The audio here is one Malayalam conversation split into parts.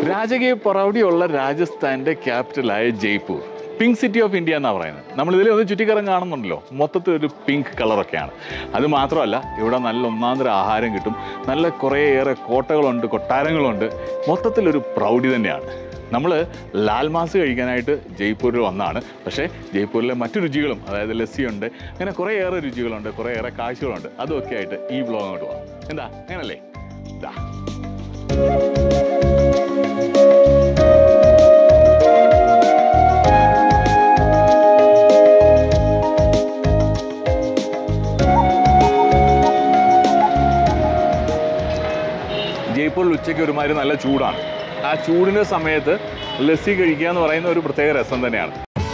രാജകീയ പ്രൗഢിയുള്ള രാജസ്ഥാൻ്റെ ക്യാപിറ്റലായ Jaipur pink city of India എന്നാണ് പറയുന്നത് നമ്മൾ ഇതിൽ ഒന്ന് ചുറ്റിക്കറം കാണുന്നുണ്ടല്ലോ മൊത്തത്തിൽ ഒരു പിങ്ക് കളറൊക്കെയാണ് അത് മാത്രമല്ല ഇവിടെ നല്ല ഒന്നാന്തര ആഹാരം കിട്ടും നല്ല കുറേയേറെ കോട്ടകളുണ്ട് കൊട്ടാരങ്ങളുണ്ട് മൊത്തത്തിലൊരു പ്രൗഢി തന്നെയാണ് നമ്മൾ ലാൽ മാസ് കഴിക്കാനായിട്ട് ജയ്പൂരിൽ വന്നതാണ് പക്ഷേ ജയ്പൂരിലെ മറ്റു രുചികളും അതായത് ലസ്സിയുണ്ട് അങ്ങനെ കുറേയേറെ രുചികളുണ്ട് കുറേയേറെ കാഴ്ചകളുണ്ട് അതുമൊക്കെ ആയിട്ട് ഈ വ്ലോഗ് അങ്ങോട്ട് പോകാം എന്താ അങ്ങനല്ലേ ഇതാ ജയ്പൂരിൽ ഉച്ചയ്ക്ക് ഒരുമാതിരി നല്ല ചൂടാണ് ആ ചൂടിൻ്റെ സമയത്ത് ലസ്സി കഴിക്കുക എന്ന് പറയുന്ന ഒരു പ്രത്യേക രസം തന്നെയാണ്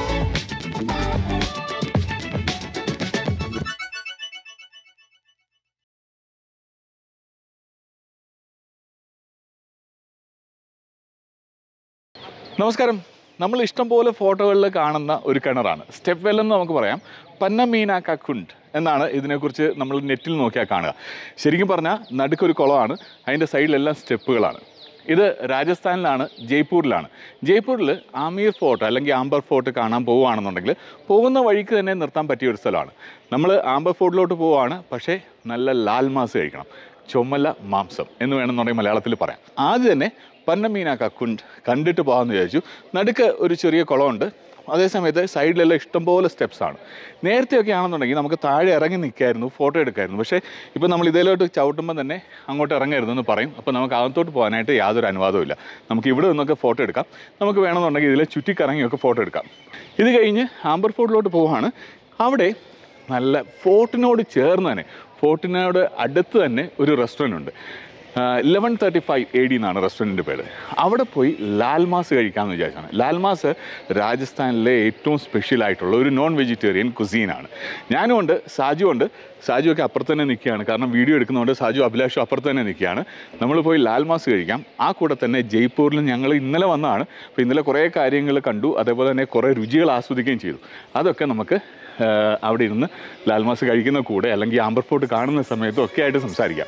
നമസ്കാരം നമ്മൾ ഇഷ്ടം പോലെ ഫോട്ടോകളിൽ കാണുന്ന ഒരു കിണറാണ് സ്റ്റെപ്പ് വെൽ എന്ന് നമുക്ക് പറയാം പന്നമീന കക്കുണ്ട് എന്നാണ് ഇതിനെക്കുറിച്ച് നമ്മൾ നെറ്റിൽ നോക്കിയാൽ കാണുക ശരിക്കും പറഞ്ഞാൽ നടുക്കൊരു കുളമാണ് അതിൻ്റെ സൈഡിലെല്ലാം സ്റ്റെപ്പുകളാണ് ഇത് രാജസ്ഥാനിലാണ് ജയ്പൂരിലാണ് ജയ്പൂരിൽ ആമീർ ഫോർട്ട് അല്ലെങ്കിൽ ആംബർ ഫോർട്ട് കാണാൻ പോവുകയാണെന്നുണ്ടെങ്കിൽ പോകുന്ന വഴിക്ക് തന്നെ നിർത്താൻ പറ്റിയ ഒരു സ്ഥലമാണ് നമ്മൾ ആംബർ ഫോർട്ടിലോട്ട് പോവുകയാണ് പക്ഷേ നല്ല ലാൽ മാസ് കഴിക്കണം ചുമല മാംസം എന്ന് വേണമെന്നുണ്ടെങ്കിൽ മലയാളത്തിൽ പറയാം ആദ്യം തന്നെ പന്നമീന കക്കുണ്ട് കണ്ടിട്ട് പോകാമെന്ന് വിചാരിച്ചു നടുക്ക് ഒരു ചെറിയ കുളമുണ്ട് അതേസമയത്ത് സൈഡിലെല്ലാം ഇഷ്ടംപോലെ സ്റ്റെപ്സ് ആണ് നേരത്തെയൊക്കെ ആണെന്നുണ്ടെങ്കിൽ നമുക്ക് താഴെ ഇറങ്ങി നിൽക്കായിരുന്നു ഫോട്ടോ എടുക്കായിരുന്നു പക്ഷേ ഇപ്പോൾ നമ്മൾ ഇതിലോട്ട് ചവിട്ടുമ്പോൾ തന്നെ അങ്ങോട്ട് ഇറങ്ങരുതെന്ന് എന്ന് പറയും അപ്പോൾ നമുക്ക് അകത്തോട്ട് പോകാനായിട്ട് യാതൊരു അനുവാദവും ഇല്ല നമുക്ക് ഇവിടെ നിന്നൊക്കെ ഫോട്ടോ എടുക്കാം നമുക്ക് വേണമെന്നുണ്ടെങ്കിൽ ഇതിൽ ചുറ്റിക്കറങ്ങിയൊക്കെ ഫോട്ടോ എടുക്കാം ഇത് കഴിഞ്ഞ് ആംബർ ഫോർട്ടിലോട്ട് പോവുകയാണ് അവിടെ നല്ല ഫോർട്ടിനോട് ചേർന്ന് തന്നെ ഫോർട്ടിനോട് അടുത്ത് തന്നെ ഒരു റെസ്റ്റോറൻ്റ് ഉണ്ട് eleven thirty five A D എന്നാണ് റെസ്റ്റോറൻറ്റിൻ്റെ പേര് അവിടെ പോയി ലാൽമാസ് കഴിക്കാമെന്ന് വിചാരിച്ചാണ് ലാൽമാസ് രാജസ്ഥാനിലെ ഏറ്റവും സ്പെഷ്യൽ ആയിട്ടുള്ള ഒരു നോൺ വെജിറ്റേറിയൻ കുസീനാണ് ഞാനും ഉണ്ട് സാജു ഉണ്ട് സാജു ഒക്കെ അപ്പുറത്ത് തന്നെ നിൽക്കുകയാണ് കാരണം വീഡിയോ എടുക്കുന്നതുകൊണ്ട് സാജു അഭിലാഷും അപ്പുറത്ത് തന്നെ നിൽക്കുകയാണ് നമ്മൾ പോയി ലാൽമാസ് കഴിക്കാം ആ കൂടെ തന്നെ ജയ്പൂരിൽ ഞങ്ങൾ ഇന്നലെ വന്നതാണ് അപ്പോൾ ഇന്നലെ കുറേ കാര്യങ്ങൾ കണ്ടു അതേപോലെ തന്നെ കുറേ രുചികൾ ആസ്വദിക്കുകയും ചെയ്തു അതൊക്കെ നമുക്ക് ആ, അവിടെ ഇരുന്ന് ലാൽമാസ് കഴിക്കുന്ന കൂടെ അല്ലെങ്കിൽ ആംബർ ഫോർട്ട് കാണുന്ന സമയത്തും ഒക്കെ ആയിട്ട് സംസാരിക്കാം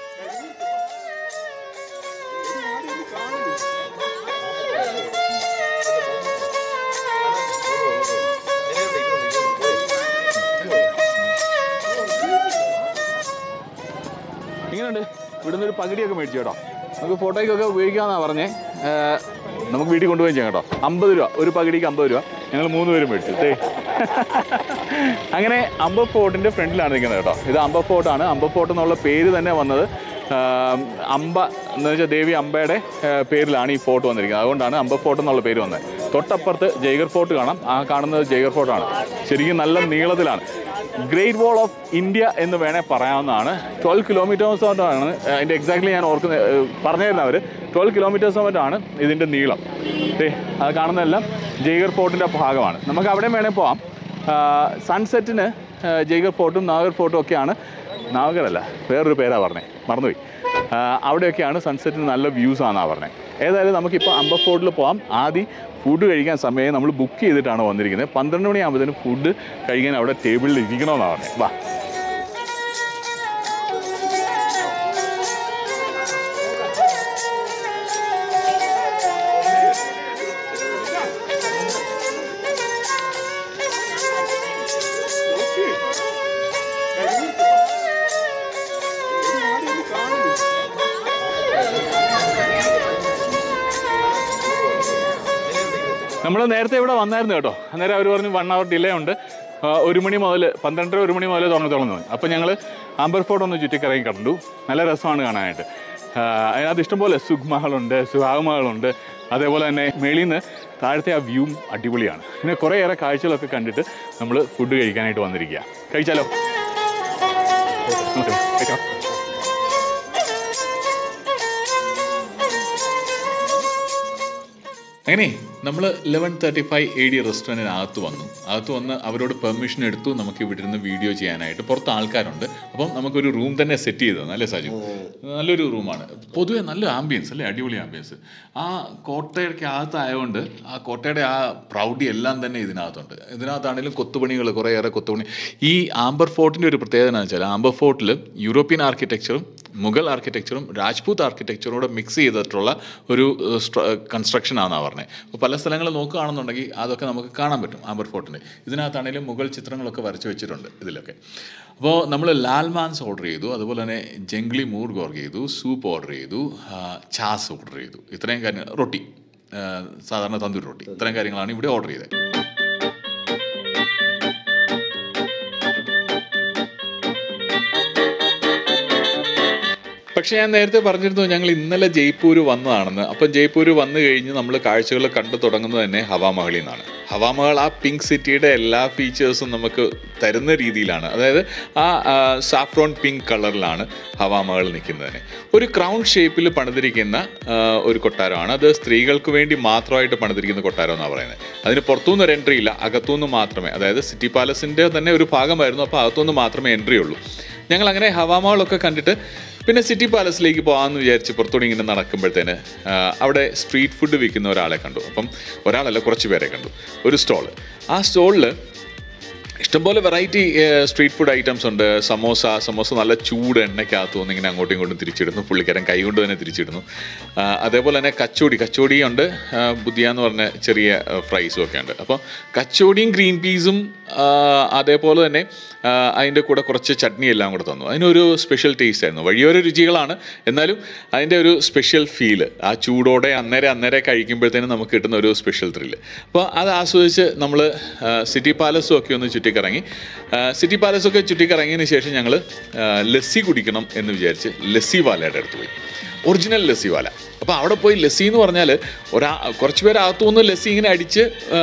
ഇങ്ങനെയുണ്ട് ഇവിടുന്ന് ഒരു പകുതിയൊക്കെ മേടിച്ചു കേട്ടോ നമുക്ക് ഫോട്ടോയ്ക്കൊക്കെ ഉപയോഗിക്കാമെന്നാണ് പറഞ്ഞേ ആ, നമുക്ക് വീട്ടിൽ കൊണ്ടുപോയി ചെയ്യാം കേട്ടോ അമ്പത് രൂപ ഒരു പകുതിക്ക് അമ്പത് രൂപ ഞങ്ങൾ മൂന്ന് പേരും മേടിച്ചു ദേ അങ്ങനെ അമ്പ ഫോർട്ടിൻ്റെ ഫ്രണ്ടിലാണ് നിൽക്കുന്നത് കേട്ടോ ഇത് അമ്പ ഫോർട്ടാണ് അമ്പ ഫോർട്ട് എന്നുള്ള പേര് തന്നെ വന്നത് ആ, അമ്പ എന്ന് വെച്ചാൽ ദേവി അമ്പയുടെ ആ, പേരിലാണ് ഈ ഫോർട്ട് വന്നിരിക്കുന്നത് അതുകൊണ്ടാണ് അമ്പ ഫോർട്ട് എന്നുള്ള പേര് വന്നത് തൊട്ടപ്പുറത്ത് ജയ്ഗർ ഫോർട്ട് കാണാം ആ കാണുന്നത് ജയ്ഗർ ഫോർട്ടാണ് ശരിക്കും നല്ല നീളത്തിലാണ് ഗ്രേറ്റ് വാൾ ഓഫ് ഇന്ത്യ എന്ന് വേണേൽ പറയാവുന്നതാണ് ട്വൽവ് കിലോമീറ്റേഴ്സ് കൊണ്ടാണ് അതിൻ്റെ എക്സാക്ട്ലി ഞാൻ ഓർക്കുന്ന പറഞ്ഞിരുന്നു അവർ ട്വൽവ് കിലോമീറ്റേഴ്സ് കൊണ്ടാണ് ഇതിൻ്റെ നീളം ദേ അത് കാണുന്നതെല്ലാം ജയ്ഗർ ഫോർട്ടിൻ്റെ ഭാഗമാണ് നമുക്ക് അവിടെ വേണേൽ പോവാം സൺസെറ്റിന് ജയ്ഗർ ഫോർട്ടും നാഗർ ഫോർട്ടും ഒക്കെയാണ് നാഗരല്ല വേറൊരു പേരാണ് പറഞ്ഞത് മറന്നുപോയി ആ, അവിടെയൊക്കെയാണ് സൺസെറ്റിന് നല്ല വ്യൂസ് ആണെന്നാണ് പറഞ്ഞത് ഏതായാലും നമുക്കിപ്പോൾ അമ്പ ഫോർട്ടിൽ പോകാം ആദ്യം ഫുഡ് കഴിക്കാൻ സമയം നമ്മൾ ബുക്ക് ചെയ്തിട്ടാണ് വന്നിരിക്കുന്നത് പന്ത്രണ്ട് മണിയാകുമ്പോഴത്തേനും ഫുഡ് കഴിക്കാൻ അവിടെ ടേബിളിൽ ഇരിക്കണമെന്നാണ് പറഞ്ഞത് വാ നമ്മൾ നേരത്തെ ഇവിടെ വന്നായിരുന്നു കേട്ടോ അന്നേരം അവർ പറഞ്ഞു വൺ അവർ ഡിലേ ഉണ്ട് ആ, ഒരു മണി മുതൽ പന്ത്രണ്ടര ഒരു മണി മുതൽ തുറന്ന് തുറന്നു അപ്പോൾ ഞങ്ങൾ ആംബർ ഫോർട്ട് ഒന്ന് ചുറ്റിക്കറങ്ങി കണ്ടു നല്ല രസമാണ് കാണാനായിട്ട് ആ, അതിനകത്ത് ഇഷ്ടംപോലെ സുഖ് മഹളുണ്ട് സുഹാഗ് മഹളുണ്ട് അതേപോലെ തന്നെ മേളിൽ നിന്ന് താഴത്തെ ആ വ്യൂവും അടിപൊളിയാണ് പിന്നെ കുറേയേറെ കാഴ്ചകളൊക്കെ കണ്ടിട്ട് നമ്മൾ ഫുഡ് കഴിക്കാനായിട്ട് വന്നിരിക്കുക കഴിച്ചാലോ നമുക്ക് കഴിക്കാം അങ്ങനെ നമ്മൾ eleven thirty five A D റെസ്റ്റോറൻറ്റിനകത്ത് വന്നു അകത്ത് വന്ന് അവരോട് പെർമിഷൻ എടുത്തു നമുക്ക് ഇവിടെ ഇരുന്ന് വീഡിയോ ചെയ്യാനായിട്ട് പുറത്ത് ആൾക്കാരുണ്ട് അപ്പം നമുക്കൊരു റൂം തന്നെ സെറ്റ് ചെയ്തു തന്നെ അല്ലേ സാജു നല്ലൊരു റൂമാണ് പൊതുവെ നല്ല ആംബിയൻസ് അല്ലേ അടിപൊളി ആംബിയൻസ് ആ കോട്ടയ്ക്ക് അകത്തായതുകൊണ്ട് ആ കോട്ടയുടെ ആ പ്രൗഢി എല്ലാം തന്നെ ഇതിനകത്തുണ്ട് ഇതിനകത്താണെങ്കിലും കൊത്തുപണികൾ കുറേയേറെ കൊത്തുപണി ഈ ആംബർ ഫോർട്ടിൻ്റെ ഒരു പ്രത്യേകത എന്ന് വെച്ചാൽ ആംബർ ഫോർട്ടിൽ യൂറോപ്യൻ ആർക്കിടെക്ചറും മുഗൾ ആർക്കിടെക്ചറും രാജ്പൂത്ത് ആർക്കിടെക്ചറും കൂടെ മിക്സ് ചെയ്തിട്ടുള്ള ഒരു കൺസ്ട്രക്ഷൻ ആണെന്നാണ് പറഞ്ഞത് അപ്പോൾ പല സ്ഥലങ്ങൾ നോക്കുകയാണെന്നുണ്ടെങ്കിൽ അതൊക്കെ നമുക്ക് കാണാൻ പറ്റും ആംബർ ഫോർട്ടിൻ്റെ ഇതിനകത്താണെങ്കിലും മുഗൾ ചിത്രങ്ങളൊക്കെ വരച്ച് വെച്ചിട്ടുണ്ട് ഇതിലൊക്കെ അപ്പോൾ നമ്മൾ ലാൽ മാൻസ് ഓർഡർ ചെയ്തു അതുപോലെ തന്നെ ജംഗ്ലി മൂർഗ് ഓർഡർ ചെയ്തു സൂപ്പ് ഓർഡർ ചെയ്തു ആ, ചാസ് ഓർഡർ ചെയ്തു ഇത്രയും കാര്യങ്ങൾ റൊട്ടി ആ, സാധാരണ തന്തൂരി റൊട്ടി ഇത്രയും കാര്യങ്ങളാണ് ഇവിടെ ഓർഡർ ചെയ്തത് പക്ഷേ ഞാൻ നേരത്തെ പറഞ്ഞിരുന്നു ഞങ്ങൾ ഇന്നലെ ജയ്പൂർ വന്നതാണെന്ന് അപ്പം ജയ്പൂർ വന്നു കഴിഞ്ഞ് നമ്മൾ കാഴ്ചകൾ കണ്ടു തുടങ്ങുന്നത് തന്നെ ഹവാമഹളിൽ നിന്നാണ് ഹവാമഹൾ ആ പിങ്ക് സിറ്റിയുടെ എല്ലാ ഫീച്ചേഴ്സും നമുക്ക് തരുന്ന രീതിയിലാണ് അതായത് ആ സാഫ്രോൺ പിങ്ക് കളറിലാണ് ഹവാമഹൾ നിൽക്കുന്നതിന് ഒരു ക്രൗൺ ഷേപ്പിൽ പണിതിരിക്കുന്ന ആ, ഒരു കൊട്ടാരമാണ് അത് സ്ത്രീകൾക്ക് വേണ്ടി മാത്രമായിട്ട് പണിതിരിക്കുന്ന കൊട്ടാരം എന്നാണ് പറയുന്നത് അതിന് പുറത്തുനിന്ന് ഒരു എൻട്രി ഇല്ല അകത്തുനിന്ന് മാത്രമേ അതായത് സിറ്റി പാലസിൻ്റെ തന്നെ ഒരു ഭാഗമായിരുന്നു അപ്പോൾ അകത്തുനിന്ന് മാത്രമേ എൻട്രി ഉള്ളൂ ഞങ്ങൾ അങ്ങനെ ഹവാമകളൊക്കെ കണ്ടിട്ട് പിന്നെ സിറ്റി പാലസിലേക്ക് പോകാമെന്ന് വിചാരിച്ച് പുറത്തോടെ ഇങ്ങനെ നടക്കുമ്പോഴത്തേന് ആ, അവിടെ സ്ട്രീറ്റ് ഫുഡ് വിൽക്കുന്ന ഒരാളെ കണ്ടു അപ്പം ഒരാളല്ല കുറച്ച് പേരെ കണ്ടു ഒരു സ്റ്റോള് ആ സ്റ്റോളിൽ ഇഷ്ടംപോലെ വെറൈറ്റി സ്ട്രീറ്റ് ഫുഡ് ഐറ്റംസ് ഉണ്ട് സമോസ സമോസ നല്ല ചൂട് എണ്ണയ്ക്കകത്ത് വന്ന് ഇങ്ങനെ അങ്ങോട്ടും ഇങ്ങോട്ടും തിരിച്ചിടുന്നു പുള്ളിക്കാരൻ കൈ കൊണ്ട് തന്നെ തിരിച്ചിടുന്നു ആ, അതേപോലെ തന്നെ കച്ചോടി കച്ചോടിയുണ്ട് ആ, ബുദ്ധിയ എന്ന് പറഞ്ഞ ചെറിയ ഫ്രൈസും ഒക്കെ ഉണ്ട് അപ്പോൾ കച്ചോടിയും ഗ്രീൻ പീസും ആ, അതേപോലെ തന്നെ ആ, അതിൻ്റെ കൂടെ കുറച്ച് ചട്നി എല്ലാം കൂടെ തന്നു അതിനൊരു സ്പെഷ്യൽ ടേസ്റ്റ് ആയിരുന്നു വഴിയോര രുചികളാണ് എന്നാലും അതിൻ്റെ ഒരു സ്പെഷ്യൽ ഫീല് ആ ചൂടോടെ അന്നേരം അന്നേരം കഴിക്കുമ്പോഴത്തേനും നമുക്ക് കിട്ടുന്ന ഒരു സ്പെഷ്യൽ ത്രില്ല് അപ്പോൾ അത് ആസ്വദിച്ച് നമ്മൾ സിറ്റി പാലസും ഒക്കെ ഒന്ന് ചുറ്റിക്കറങ്ങി ആ, സിറ്റി പാലസൊക്കെ ചുറ്റിക്കറങ്ങിയതിന് ശേഷം ഞങ്ങൾ ലസ്സി കുടിക്കണം എന്ന് വിചാരിച്ച് ലസ്സി വാലയുടെ അടുത്ത് പോയി ഒറിജിനൽ ലസ്സി വാല അപ്പോൾ അവിടെ പോയി ലസ്സി എന്ന് പറഞ്ഞാൽ ഒരാ കുറച്ച് പേര് അകത്തുനിന്ന് ലസ്സി ഇങ്ങനെ അടിച്ച് ആ,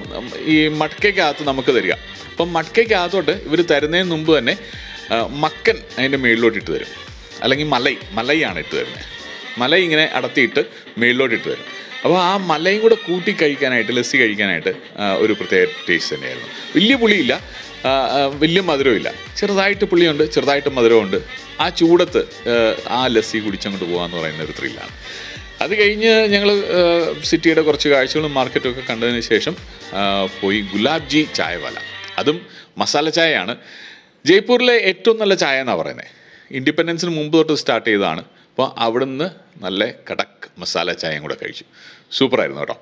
ഈ മട്ക്കയ്ക്കകത്ത് നമുക്ക് തരിക അപ്പം മട്ക്കയ്ക്കകത്തോട്ട് ഇവർ തരുന്നതിന് മുമ്പ് തന്നെ ആ, മക്കൻ അതിൻ്റെ മുകളിലോട്ട് ഇട്ട് തരും അല്ലെങ്കിൽ മലൈ മലൈയാണ് ഇട്ട് തരുന്നത് മലൈ ഇങ്ങനെ അടത്തിയിട്ട് മുകളിലോട്ട് ഇട്ട് തരും അപ്പോൾ ആ മലയും കൂടെ കൂട്ടി കഴിക്കാനായിട്ട് ലസ്സി കഴിക്കാനായിട്ട് ആ, ഒരു പ്രത്യേക ടേസ്റ്റ് തന്നെയായിരുന്നു വലിയ പുളിയില്ല ആ, ആ, വലിയ മധുരമില്ല ചെറുതായിട്ട് പുളിയുണ്ട് ചെറുതായിട്ട് മധുരമുണ്ട് ആ ചൂടത്ത് ആ, ആ ലസ്സി കുടിച്ചങ്ങോട്ട് പോകാന്ന് പറയുന്ന ഒരു ത്രില്ലാണ് അത് കഴിഞ്ഞ് ഞങ്ങൾ സിറ്റിയുടെ കുറച്ച് കാഴ്ചകളും മാർക്കറ്റും ഒക്കെ കണ്ടതിന് ശേഷം ആ, പോയി ഗുലാബ് ജി ചായവാല അതും മസാല ചായയാണ് ജയ്പൂരിലെ ഏറ്റവും നല്ല ചായ എന്നാണ് പറയുന്നത് ഇൻഡിപെൻഡൻസിന് മുമ്പ് തൊട്ട് സ്റ്റാർട്ട് ചെയ്തതാണ് അപ്പോൾ അവിടുന്ന് നല്ല കടക്ക് മസാല ചായയും കൂടെ കഴിച്ചു സൂപ്പറായിരുന്നു കേട്ടോ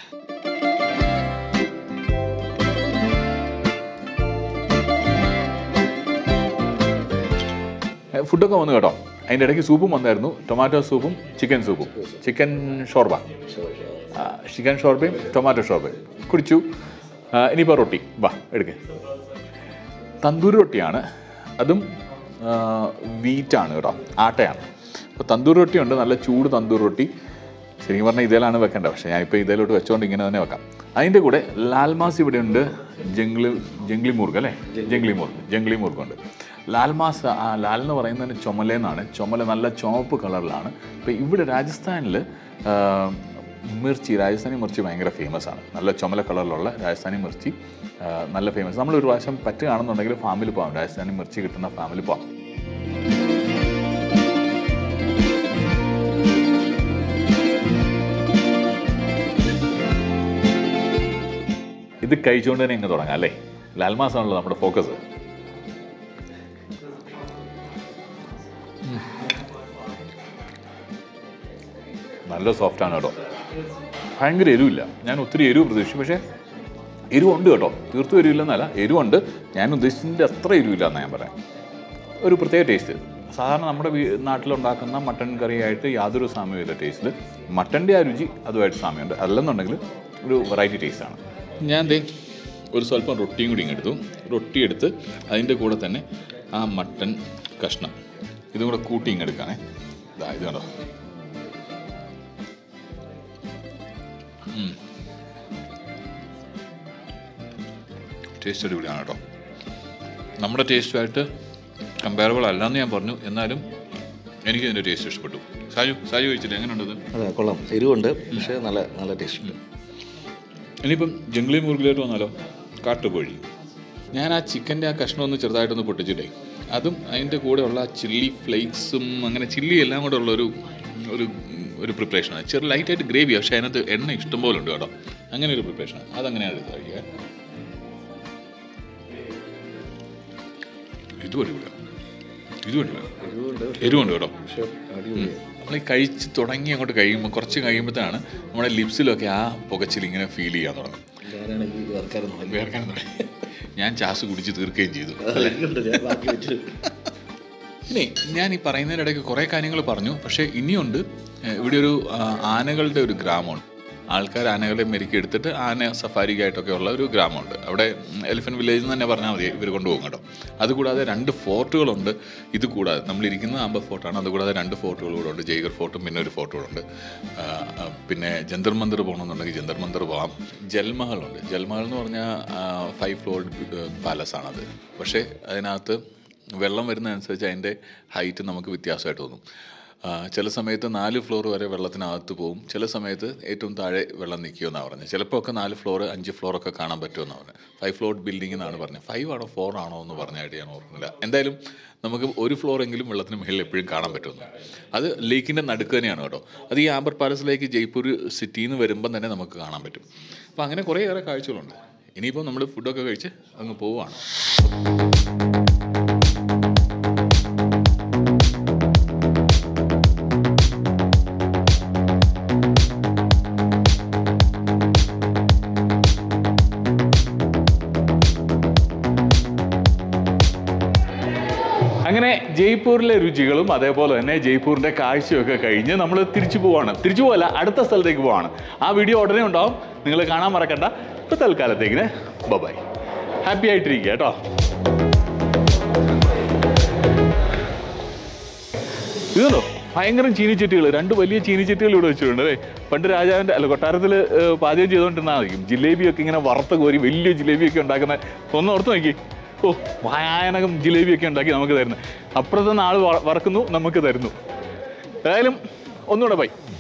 ഏ, ഫുഡൊക്കെ വന്നു കേട്ടോ അതിൻ്റെ ഇടയ്ക്ക് സൂപ്പും വന്നായിരുന്നു ടൊമാറ്റോ സൂപ്പും ചിക്കൻ സൂപ്പും ചിക്കൻ ഷോർബ ആ, ചിക്കൻ ഷോർബയും ടൊമാറ്റോ ഷോർബയും കുടിച്ചു ആ, ഇനിയിപ്പോൾ റൊട്ടി വാ എടുക്കേ തന്തൂരി റൊട്ടിയാണ് അതും ആ, വീറ്റാണ് കേട്ടോ ആട്ടയാണ് അപ്പോൾ തന്തൂരി റൊട്ടിയുണ്ട് നല്ല ചൂട് തന്തൂരി റൊട്ടി ശരിക്കും പറഞ്ഞാൽ ഇതിലാണ് വെക്കേണ്ടത് പക്ഷേ ഞാനിപ്പോൾ ഇതിലോട്ട് വെച്ചുകൊണ്ട് ഇങ്ങനെ തന്നെ വെക്കാം അതിൻ്റെ കൂടെ ലാൽമാസ് ഇവിടെ ഉണ്ട് ജംഗ്ലി ജംഗ്ലി മുർഗ് അല്ലേ ജംഗ്ലി മുർഗ് ജംഗ്ലി മുർഗുണ്ട് ലാൽമാസ് ആ ലാൽ എന്ന് പറയുന്നതിന് ചുമലെന്നാണ് ചുമല നല്ല ചുവപ്പ് കളറിലാണ് ഇപ്പോൾ ഇവിടെ രാജസ്ഥാനിൽ മിർച്ചി രാജസ്ഥാനി മിർച്ചി ഭയങ്കര ഫേമസ് ആണ് നല്ല ചുമല കളറിലുള്ള രാജസ്ഥാനി മിർച്ചി ആ, നല്ല ഫേമസ് നമ്മൾ ഒരു പ്രാവശ്യം പറ്റുകയാണെന്നുണ്ടെങ്കിൽ ഫാമിൽ പോകാം രാജസ്ഥാനി മിർച്ചി കിട്ടുന്ന ഫാമിൽ പോകാം ഇത് കഴിച്ചുകൊണ്ട് തന്നെ ഇങ്ങ് തുടങ്ങാം അല്ലേ ലാൽമാസാണല്ലോ നമ്മുടെ ഫോക്കസ് നല്ല സോഫ്റ്റ് ആണ് കേട്ടോ ഭയങ്കര എരിവില്ല ഞാൻ ഒത്തിരി എരിവ് പ്രതീക്ഷിച്ചു പക്ഷേ എരിവുണ്ട് കേട്ടോ തീർത്തും എരിവില്ലെന്നല്ല എരിവുണ്ട് ഞാൻ ഉദ്ദേശിച്ചതിൻ്റെ അത്ര എരിവില്ല എന്നാണ് ഞാൻ പറയാം ഒരു പ്രത്യേക ടേസ്റ്റ് സാധാരണ നമ്മുടെ വീ നാട്ടിലുണ്ടാക്കുന്ന മട്ടൺ കറിയായിട്ട് യാതൊരു സാമ്യമില്ല ടേസ്റ്റിൽ മട്ടൻ്റെ ആ രുചി അതുമായിട്ട് സാമ്യമുണ്ട് അല്ലെന്നുണ്ടെങ്കിൽ ഒരു വെറൈറ്റി ടേസ്റ്റാണ് ഞാൻ ദേ ഒരു സ്വല്പം റൊട്ടിയും കൂടി ഇങ്ങ് എടുത്തു റൊട്ടി എടുത്ത് അതിൻ്റെ കൂടെ തന്നെ ആ മട്ടൻ കഷ്ണം ഇതും കൂടെ കൂട്ടി ഇങ്ങ് എടുക്കാനേ ഇതാ ഇത് കണ്ടോ ടേസ്റ്റ് അടിപൊളിയാണ് കേട്ടോ നമ്മുടെ ടേസ്റ്റുമായിട്ട് കമ്പാരബിൾ അല്ലാന്ന് ഞാൻ പറഞ്ഞു എന്നാലും എനിക്ക് ഇതിൻ്റെ ടേസ്റ്റ് ഇഷ്ടപ്പെട്ടു സാജു സാജു കഴിച്ചില്ല എങ്ങനെയുണ്ടത് അതെ കൊള്ളാം എരിവുണ്ട് പക്ഷേ നല്ല നല്ല ടേസ്റ്റ് ഉണ്ട് ഇനിയിപ്പം ജംഗ്ലി മുറുകിലോട്ട് വന്നാലോ കാട്ടുകോഴി ഞാൻ ആ ചിക്കൻ്റെ ആ കഷ്ണം ഒന്ന് ചെറുതായിട്ടൊന്ന് പൊട്ടിച്ചിട്ടേ അതും അതിൻ്റെ കൂടെയുള്ള ആ ചില്ലി ഫ്ലേക്സും അങ്ങനെ ചില്ലി എല്ലാം കൂടെ ഉള്ള ഒരു ഒരു ഒരു പ്രിപ്പറേഷനാണ് ചെറു ലൈറ്റായിട്ട് ഗ്രേവി പക്ഷേ അതിനകത്ത് എണ്ണ ഇഷ്ടംപോലെ ഉണ്ട് കേട്ടോ അങ്ങനെ ഒരു പ്രിപ്പറേഷനാണ് അതങ്ങനെയാണ് എടുത്ത് കഴിക്കുക ഇതും അടിപൊളിയാണ് ഇതും അടിപൊളിയാണ് എരിവുണ്ട് എരിവുണ്ട് കേട്ടോ പക്ഷെ അടിപൊളിയാണ് നമ്മൾ ഈ കഴിച്ച് തുടങ്ങി അങ്ങോട്ട് കഴിയുമ്പോൾ കുറച്ച് കഴിയുമ്പോഴത്തേനാണ് നമ്മുടെ ലിപ്സിലൊക്കെ ആ പുകച്ചിൽ ഇങ്ങനെ ഫീൽ ചെയ്യാൻ തുടങ്ങും ഞാനാണെങ്കിൽ ഇത് വർക്കാരൊന്നും വലിയ വേർക്കാൻ തുടങ്ങി ഞാൻ ചാസ് കുടിച്ച് തീർക്കുകയും ചെയ്തു എനിക്കുണ്ട് ഞാൻ ബാക്കി വെച്ചിട്ട് ഇനി ഞാൻ ഈ പറയുന്നതിനിടയ്ക്ക് കുറേ കാര്യങ്ങൾ പറഞ്ഞു പക്ഷേ ഇനിയുണ്ട് ഏഹ് ഇവിടെ ഒരു ആ, ആനകളുടെ ഒരു ഗ്രാമമുണ്ട് ആൾക്കാർ ആനകളെ മെരുക്കി എടുത്തിട്ട് ആന സഫാരിക്കായിട്ടൊക്കെ ഉള്ള ഒരു ഗ്രാമമുണ്ട് അവിടെ എലിഫന്റ് വില്ലേജ് എന്ന് തന്നെ പറഞ്ഞാൽ മതി ഇവർ കൊണ്ടുപോകും കേട്ടോ അതുകൂടാതെ രണ്ട് ഫോർട്ടുകളുണ്ട് ഇത് കൂടാതെ നമ്മളിരിക്കുന്നത് ആമ്പ ഫോർട്ടാണ് അതുകൂടാതെ രണ്ട് ഫോർട്ടുകൾ കൂടെ ഉണ്ട് ജയ്ഗർ ഫോർട്ടും പിന്നെ ഒരു ഫോർട്ടും ഉണ്ട് ആ, ആ, പിന്നെ ജന്തർ മന്ദിർ പോകണമെന്നുണ്ടെങ്കിൽ ജന്തർ മന്ദിർ പോകാം ജൽമഹലുണ്ട് ജൽമഹൽ എന്ന് പറഞ്ഞാൽ ഫൈവ് ഫ്ലോർ പാലസ് ആണത് പക്ഷേ അതിനകത്ത് വെള്ളം വരുന്നതനുസരിച്ച് അതിൻ്റെ ഹൈറ്റ് നമുക്ക് വ്യത്യാസമായിട്ട് തോന്നും ആ, ചില സമയത്ത് നാല് ഫ്ലോർ വരെ വെള്ളത്തിനകത്ത് പോകും ചില സമയത്ത് ഏറ്റവും താഴെ വെള്ളം നിൽക്കുമെന്നാണ് പറഞ്ഞത് ചിലപ്പോൾ ഒക്കെ നാല് ഫ്ലോർ അഞ്ച് floor ഒക്കെ കാണാൻ പറ്റുമെന്നാണ് പറഞ്ഞത് ഫൈവ് ഫ്ലോർ ബിൽഡിംഗ് എന്നാണ് പറഞ്ഞത് ഫൈവ് ആണോ ഫോർ ആണോ എന്ന് പറഞ്ഞായിട്ട് ഞാൻ ഓർക്കുന്നില്ല എന്തായാലും നമുക്ക് ഒരു ഫ്ലോർ എങ്കിലും വെള്ളത്തിന് മുകളിൽ എപ്പോഴും കാണാൻ പറ്റുമെന്ന് അത് ലേക്കിൻ്റെ നടുക്ക് തന്നെയാണ് കേട്ടോ അത് ഈ ആംബർ പാലസിലേക്ക് ജയ്പൂർ സിറ്റിയിൽ നിന്ന് വരുമ്പം തന്നെ നമുക്ക് കാണാൻ പറ്റും അപ്പോൾ അങ്ങനെ കുറേയേറെ കാഴ്ചകളുണ്ട് ഇനിയിപ്പോൾ നമ്മൾ ഫുഡൊക്കെ കഴിച്ച് അങ്ങ് പോവുകയാണ് അങ്ങനെ ജയ്പൂരിലെ രുചികളും അതേപോലെ തന്നെ ജയ്പൂരിന്റെ കാഴ്ചയൊക്കെ കഴിഞ്ഞ് നമ്മൾ തിരിച്ചു പോവാണ് തിരിച്ചു പോവല്ല അടുത്ത സ്ഥലത്തേക്ക് പോവാണ് ആ വീഡിയോ ഉടനെ ഉണ്ടാവും നിങ്ങൾ കാണാൻ മറക്കണ്ട ഇപ്പൊ തൽക്കാലത്തേക്കിന് ബൈ ഹാപ്പി ആയിട്ടിരിക്കുക കേട്ടോ ഇതുണ്ടോ ഭയങ്കരം ചീനിച്ചട്ടികൾ രണ്ട് വലിയ ചീനിച്ചട്ടികൾ ഇവിടെ വെച്ചിട്ടുണ്ട് അല്ലേ പണ്ട് രാജാവിൻ്റെ അല്ല കൊട്ടാരത്തിൽ പാചകം ചെയ്തുകൊണ്ടിരുന്നായിരിക്കും ജിലേബിയൊക്കെ ഇങ്ങനെ വറുത്ത കോരി വലിയ ജിലേബിയൊക്കെ ഉണ്ടാക്കുന്ന ഒന്ന് ഓർത്ത് നോക്കി ഓ ഭയാനകം ജിലേബിയൊക്കെ ഉണ്ടാക്കി നമുക്ക് തരുന്നത് അപ്പുറത്തെ നാൾ വറക്കുന്നു നമുക്ക് തരുന്നു ഏതായാലും ഒന്നുകൂടെ ബൈ